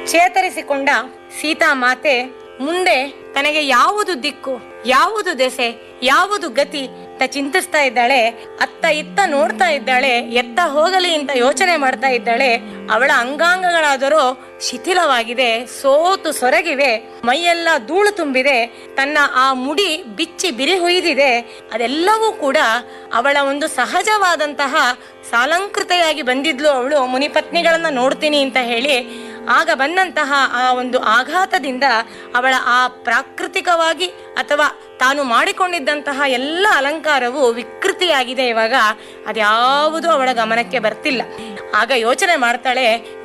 ಚೇತರಿಸಿಕೊಂಡ ಸೀತಾಮಾತೆ ಮುಂದೆ ತನಗೆ ಯಾವುದು ದಿಕ್ಕು ಯಾವುದು ದೆಸೆ ಯಾವುದು ಗತಿ ಅಂತ ಚಿಂತಿಸ್ತಾ ಇದ್ದಾಳೆ ಅತ್ತ ಇತ್ತ ನೋಡ್ತಾ ಇದ್ದಾಳೆ ಎತ್ತ ಹೋಗಲಿ ಅಂತ ಯೋಚನೆ ಮಾಡ್ತಾ ಇದ್ದಾಳೆ ಅವಳ ಅಂಗಾಂಗಗಳಾದರೂ ಶಿಥಿಲವಾಗಿದೆ ಸೋತು ಸೊರಗಿವೆ ಮೈಯೆಲ್ಲ ಧೂಳು ತುಂಬಿದೆ ತನ್ನ ಆ ಮುಡಿ ಬಿಚ್ಚಿ ಬಿರಿ ಹೊಯ್ದಿದೆ ಅದೆಲ್ಲವೂ ಕೂಡ ಅವಳ ಒಂದು ಸಹಜವಾದಂತಹ ಸಾಲಂಕೃತೆಯಾಗಿ ಬಂದಿದ್ಲು ಅವಳು ಮುನಿಪತ್ನಿಗಳನ್ನ ನೋಡ್ತೀನಿ ಅಂತ ಹೇಳಿ ಆಗ ಬಂದಂತಹ ಆ ಒಂದು ಆಘಾತದಿಂದ ಅವಳ ಆ ಪ್ರಾಕೃತಿಕವಾಗಿ ಅಥವಾ ತಾನು ಮಾಡಿಕೊಂಡಿದ್ದಂತಹ ಎಲ್ಲ ಅಲಂಕಾರವು ವಿಕೃತಿಯಾಗಿದೆ ಇವಾಗ ಅದ್ಯಾವುದು ಅವಳ ಗಮನಕ್ಕೆ ಬರ್ತಿಲ್ಲ ಆಗ ಯೋಚನೆ ಮಾಡ್ತಾಳೆ